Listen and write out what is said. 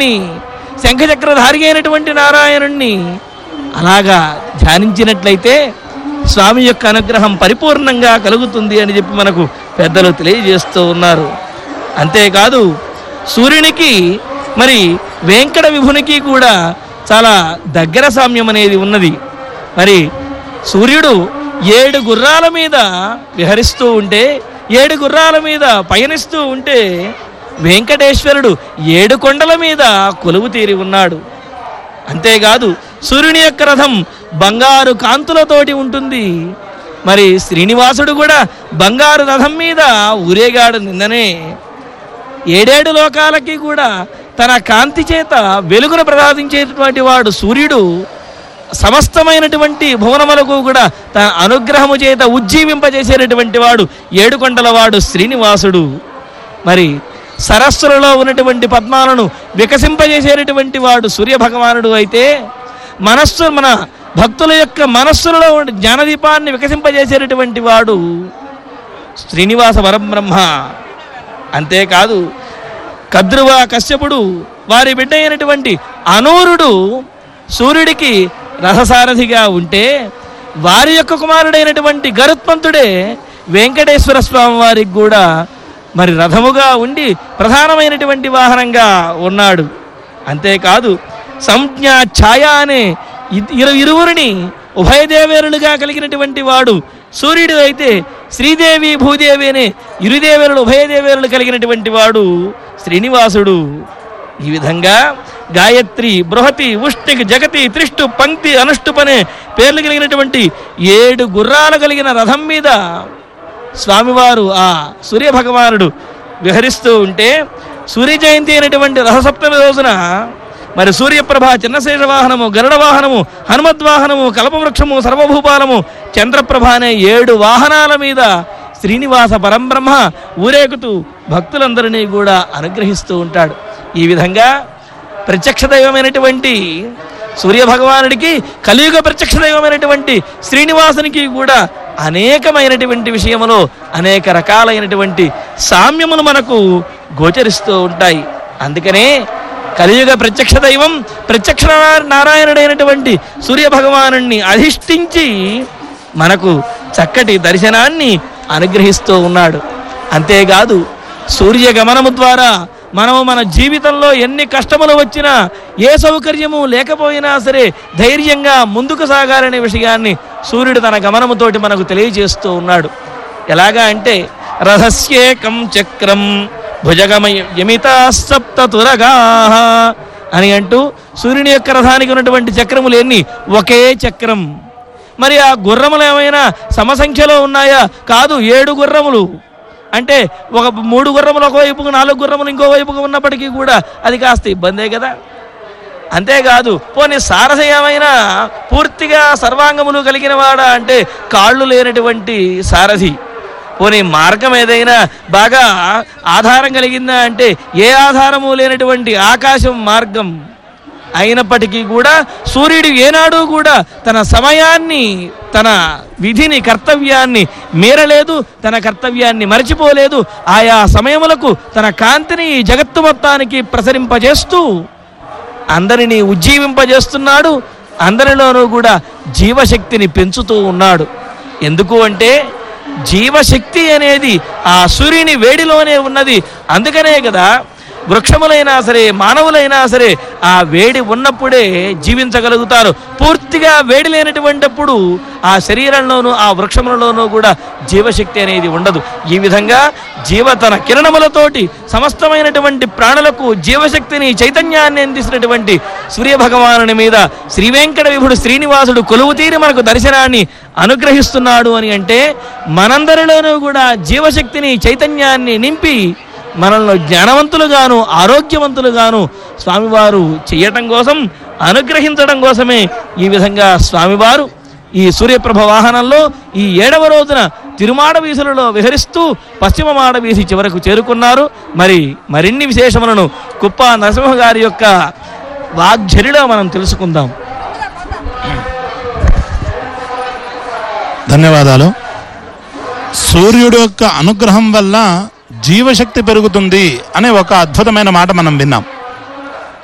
నారాయణుణ్ణి శంఖచక్రధారి అయినటువంటి నారాయణుణ్ణి అలాగా ధ్యానించినట్లయితే స్వామి యొక్క అనుగ్రహం పరిపూర్ణంగా కలుగుతుంది అని చెప్పి మనకు పెద్దలు తెలియజేస్తూ ఉన్నారు అంతేకాదు సూర్యునికి మరి వెంకట విభునికి కూడా చాలా దగ్గర సామ్యం అనేది ఉన్నది మరి సూర్యుడు ఏడు గుర్రాల మీద విహరిస్తూ ఉంటే ఏడు గుర్రాల మీద పయనిస్తూ ఉంటే వెంకటేశ్వరుడు ఏడు కొండల మీద కొలువు తీరి ఉన్నాడు అంతేకాదు సూర్యుని యొక్క రథం బంగారు కాంతులతోటి ఉంటుంది మరి శ్రీనివాసుడు కూడా బంగారు రథం మీద ఊరేగాడు నిన్ననే ఏడేడు లోకాలకి కూడా తన కాంతి చేత వెలుగును ప్రసాదించేటటువంటి వాడు సూర్యుడు సమస్తమైనటువంటి భువనములకు కూడా తన అనుగ్రహము చేత ఉజ్జీవింపజేసేటటువంటి వాడు ఏడుకొండల వాడు శ్రీనివాసుడు మరి సరస్సులలో ఉన్నటువంటి పద్మాలను వికసింపజేసేటటువంటి వాడు సూర్య భగవానుడు అయితే మనస్సు మన భక్తుల యొక్క మనస్సులలో ఉండే జ్ఞానదీపాన్ని వికసింపజేసేటటువంటి వాడు శ్రీనివాస వరబ్రహ్మ అంతేకాదు కద్రువ కశ్యపుడు వారి బిడ్డ అయినటువంటి అనూరుడు సూర్యుడికి రథసారథిగా ఉంటే వారి యొక్క కుమారుడైనటువంటి గరుత్మంతుడే వెంకటేశ్వర స్వామి వారికి కూడా మరి రథముగా ఉండి ప్రధానమైనటువంటి వాహనంగా ఉన్నాడు అంతేకాదు సంజ్ఞ ఛాయ అనే ఇ- ఇరు ఇరువురిని ఉభయదేవేరులుగా కలిగినటువంటి వాడు సూర్యుడు అయితే శ్రీదేవి భూదేవి అనే ఇరుదేవేరులు ఉభయదేవేరులు కలిగినటువంటి వాడు శ్రీనివాసుడు ఈ విధంగా గాయత్రి బృహతి ఉష్ణిక్ జగతి త్రిష్టు పంక్తి అనుష్టుపనే పేర్లు కలిగినటువంటి ఏడు గుర్రాలు కలిగిన రథం మీద స్వామివారు ఆ సూర్య భగవానుడు విహరిస్తూ ఉంటే సూర్య జయంతి అయినటువంటి రథసప్తమి రోజున మరి సూర్యప్రభ చిన్నశేష వాహనము గరుడ వాహనము హనుమద్వాహనము కల్పవృక్షము సర్వభూపాలము చంద్రప్రభ అనే ఏడు వాహనాల మీద శ్రీనివాస పరంబ్రహ్మ ఊరేగుతూ భక్తులందరినీ కూడా అనుగ్రహిస్తూ ఉంటాడు ఈ విధంగా ప్రత్యక్ష దైవమైనటువంటి సూర్య భగవానుడికి కలియుగ ప్రత్యక్ష దైవమైనటువంటి శ్రీనివాసునికి కూడా అనేకమైనటువంటి విషయములో అనేక రకాలైనటువంటి సామ్యములు మనకు గోచరిస్తూ ఉంటాయి అందుకనే కలియుగ ప్రత్యక్ష దైవం ప్రత్యక్ష నారాయణుడైనటువంటి సూర్య భగవానుణ్ణి అధిష్ఠించి మనకు చక్కటి దర్శనాన్ని అనుగ్రహిస్తూ ఉన్నాడు అంతేకాదు సూర్య గమనము ద్వారా మనము మన జీవితంలో ఎన్ని కష్టములు వచ్చినా ఏ సౌకర్యము లేకపోయినా సరే ధైర్యంగా ముందుకు సాగాలనే విషయాన్ని సూర్యుడు తన గమనముతోటి మనకు తెలియజేస్తూ ఉన్నాడు ఎలాగా అంటే రథస్యేకం చక్రం భుజగమయ యమితా సప్త తురగా అని అంటూ సూర్యుని యొక్క రథానికి ఉన్నటువంటి చక్రములు ఎన్ని ఒకే చక్రం మరి ఆ గుర్రములు ఏమైనా సమసంఖ్యలో ఉన్నాయా కాదు ఏడు గుర్రములు అంటే ఒక మూడు గుర్రములు ఒకవైపుకు నాలుగు గుర్రములు ఇంకో వైపుకు ఉన్నప్పటికీ కూడా అది కాస్త ఇబ్బందే కదా అంతేకాదు పోనీ సారథి ఏమైనా పూర్తిగా సర్వాంగములు కలిగిన వాడా అంటే కాళ్ళు లేనటువంటి సారథి పోనీ మార్గం ఏదైనా బాగా ఆధారం కలిగిందా అంటే ఏ ఆధారము లేనటువంటి ఆకాశం మార్గం అయినప్పటికీ కూడా సూర్యుడు ఏనాడు కూడా తన సమయాన్ని తన విధిని కర్తవ్యాన్ని మీరలేదు తన కర్తవ్యాన్ని మరచిపోలేదు ఆయా సమయములకు తన కాంతిని ఈ జగత్తు మొత్తానికి ప్రసరింపజేస్తూ అందరినీ ఉజ్జీవింపజేస్తున్నాడు అందరిలోనూ కూడా జీవశక్తిని పెంచుతూ ఉన్నాడు ఎందుకు అంటే జీవశక్తి అనేది ఆ సూర్యుని వేడిలోనే ఉన్నది అందుకనే కదా వృక్షములైనా సరే మానవులైనా సరే ఆ వేడి ఉన్నప్పుడే జీవించగలుగుతారు పూర్తిగా వేడి లేనటువంటిప్పుడు ఆ శరీరంలోనూ ఆ వృక్షములలోనూ కూడా జీవశక్తి అనేది ఉండదు ఈ విధంగా జీవ తన కిరణములతోటి సమస్తమైనటువంటి ప్రాణులకు జీవశక్తిని చైతన్యాన్ని అందిస్తున్నటువంటి సూర్య భగవానుని మీద శ్రీ వెంకట విభుడు శ్రీనివాసుడు కొలువు తీరి మనకు దర్శనాన్ని అనుగ్రహిస్తున్నాడు అని అంటే మనందరిలోనూ కూడా జీవశక్తిని చైతన్యాన్ని నింపి మనల్ని జ్ఞానవంతులుగాను ఆరోగ్యవంతులుగాను స్వామివారు చేయటం కోసం అనుగ్రహించడం కోసమే ఈ విధంగా స్వామివారు ఈ సూర్యప్రభ వాహనంలో ఈ ఏడవ రోజున తిరుమాడ వీధులలో విహరిస్తూ పశ్చిమ మాడ వీధి చివరకు చేరుకున్నారు మరి మరిన్ని విశేషములను కుప్ప నరసింహ గారి యొక్క వాగ్ఝరిలో మనం తెలుసుకుందాం ధన్యవాదాలు సూర్యుడు యొక్క అనుగ్రహం వల్ల జీవశక్తి పెరుగుతుంది అనే ఒక అద్భుతమైన మాట మనం విన్నాం